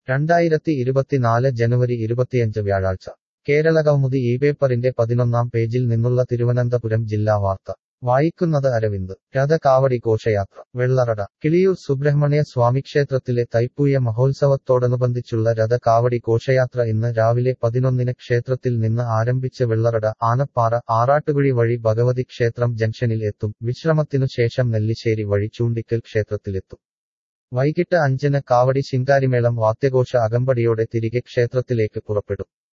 രണ്ടായിരത്തി ഇരുപത്തിനാല് ജനുവരി ഇരുപത്തിയഞ്ച് വ്യാഴാഴ്ച കേരളകൗമുദി ഈ പേപ്പറിന്റെ പതിനൊന്നാം പേജിൽ നിന്നുള്ള തിരുവനന്തപുരം ജില്ലാ വാർത്ത വായിക്കുന്നത് അരവിന്ദ് രഥകാവടി ഘോഷയാത്ര വെള്ളറട കിളിയൂർ സുബ്രഹ്മണ്യ സ്വാമിക്ഷേത്രത്തിലെ തൈപ്പൂയ മഹോത്സവത്തോടനുബന്ധിച്ചുള്ള രഥകാവടി ഘോഷയാത്ര ഇന്ന് രാവിലെ പതിനൊന്നിന് ക്ഷേത്രത്തിൽ നിന്ന് ആരംഭിച്ച് വെള്ളറട ആനപ്പാറ ആറാട്ടുകുഴി വഴി ഭഗവതി ക്ഷേത്രം ജംഗ്ഷനിൽ എത്തും വിശ്രമത്തിനു ശേഷം നെല്ലിശ്ശേരി വഴി ചൂണ്ടിക്കൽ ക്ഷേത്രത്തിലെത്തും വൈകിട്ട് അഞ്ചിന് കാവടി ശിങ്കാരിമേളം വാദ്യഘോഷ അകമ്പടിയോടെ തിരികെ ക്ഷേത്രത്തിലേക്ക് പുറപ്പെടും